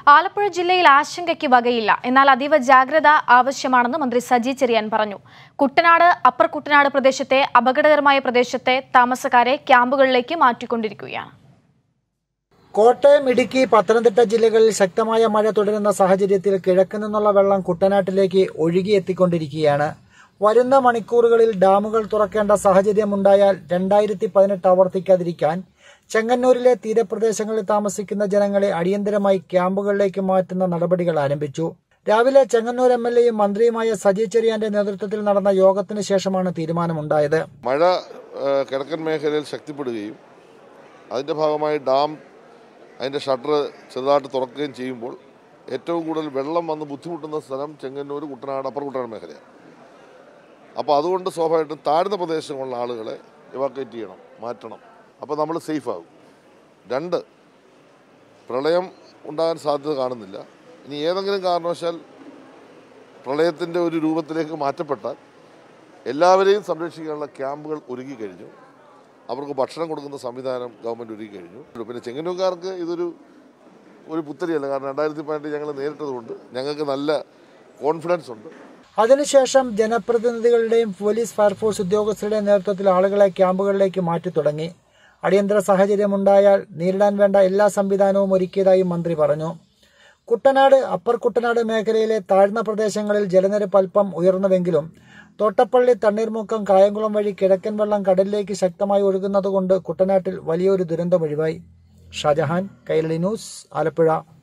ആലപ്പുഴ ജില്ലയിൽ ആശങ്കയ്ക്ക് വകയില്ല എന്നാൽ അതീവ ജാഗ്രത ആവശ്യമാണെന്ന് മന്ത്രി സജി ചെറിയാൻ പറഞ്ഞു കുട്ടനാട് അപ്പർ കുട്ടനാട് പ്രദേശത്തെ അപകടകരമായ പ്രദേശത്തെ താമസക്കാരെ ക്യാമ്പുകളിലേക്ക് മാറ്റിക്കൊണ്ടിരിക്കുകയാണ് കോട്ടയം ഇടുക്കി പത്തനംതിട്ട ജില്ലകളിൽ ശക്തമായ മഴ തുടരുന്ന സാഹചര്യത്തിൽ കിഴക്ക് നിന്നുള്ള വെള്ളം കുട്ടനാട്ടിലേക്ക് ഒഴുകിയെത്തിക്കൊണ്ടിരിക്കുകയാണ് വരുന്ന മണിക്കൂറുകളിൽ ഡാമുകൾ തുറക്കേണ്ട സാഹചര്യമുണ്ടായാൽ രണ്ടായിരത്തി പതിനെട്ട് ആവർത്തിക്കാതിരിക്കാൻ ചെങ്ങന്നൂരിലെ തീരപ്രദേശങ്ങളിൽ താമസിക്കുന്ന ജനങ്ങളെ അടിയന്തരമായി ക്യാമ്പുകളിലേക്ക് മാറ്റുന്ന നടപടികൾ ആരംഭിച്ചു രാവിലെ ചെങ്ങന്നൂർ എം എൽ എയും മന്ത്രിയുമായ സജി ചെറിയാന്റെ നേതൃത്വത്തിൽ നടന്ന യോഗത്തിന് ശേഷമാണ് തീരുമാനമുണ്ടായത് മഴ ഏഹ്, കിഴക്കൻ മേഖലയിൽ ശക്തിപ്പെടുകയും അതിൻ്റെ ഭാഗമായി ഡാം അതിൻ്റെ ഷട്ടർ ചെറുതായിട്ട് തുറക്കുകയും ചെയ്യുമ്പോൾ ഏറ്റവും കൂടുതൽ വെള്ളം വന്ന് ബുദ്ധിമുട്ടുന്ന സ്ഥലം ചെങ്ങന്നൂർ കുട്ടനാട് അപ്പർ കുട്ടനാട് മേഖലയാണ് അപ്പോൾ അതുകൊണ്ട് സ്വാഭാവികമായിട്ടും താഴ്ന്ന പ്രദേശങ്ങളിലുള്ള ആളുകളെ ഇവാക്വേറ്റ് ചെയ്യണം മാറ്റണം അപ്പോൾ നമ്മൾ സേഫ് ആകും രണ്ട് പ്രളയം ഉണ്ടാകാൻ സാധ്യത കാണുന്നില്ല ഇനി ഏതെങ്കിലും കാരണവശാൽ പ്രളയത്തിൻ്റെ ഒരു രൂപത്തിലേക്ക് മാറ്റപ്പെട്ടാൽ എല്ലാവരെയും സംരക്ഷിക്കാനുള്ള ക്യാമ്പുകൾ ഒരുക്കി കഴിഞ്ഞു അവർക്ക് ഭക്ഷണം കൊടുക്കുന്ന സംവിധാനം ഗവൺമെൻറ് ഒരുക്കി കഴിഞ്ഞു പിന്നെ ചെങ്ങന്നൂർക്കാർക്ക് ഇതൊരു ഒരു പുത്തരിയല്ല കാരണം രണ്ടായിരത്തി പതിനെട്ട് ഞങ്ങൾ നേരിട്ടതുകൊണ്ട് ഞങ്ങൾക്ക് നല്ല കോൺഫിഡൻസ് ഉണ്ട് അതിനുശേഷം ജനപ്രതിനിധികളുടെയും പോലീസ് ഫയർഫോഴ്സ് ഉദ്യോഗസ്ഥരുടെയും നേതൃത്വത്തിൽ ആളുകളെ ക്യാമ്പുകളിലേക്ക് മാറ്റി തുടങ്ങി അടിയന്തര സാഹചര്യമുണ്ടായാൽ നേരിടാൻ വേണ്ട എല്ലാ സംവിധാനവും ഒരുക്കിയതായും മന്ത്രി പറഞ്ഞു കുട്ടനാട് അപ്പർ കുട്ടനാട് മേഖലയിലെ താഴ്ന്ന പ്രദേശങ്ങളിൽ ജലനിരപ്പ് അല്പം ഉയർന്നുവെങ്കിലും തോട്ടപ്പള്ളി തണ്ണീർമുക്കം കായംകുളം വഴി കിഴക്കൻ വെള്ളം കടലിലേക്ക് ശക്തമായി ഒഴുകുന്നതുകൊണ്ട് കുട്ടനാട്ടിൽ വലിയൊരു ദുരന്തം ഒഴിവായി ഷാജഹാൻ കൈരളി ന്യൂസ് ആലപ്പുഴ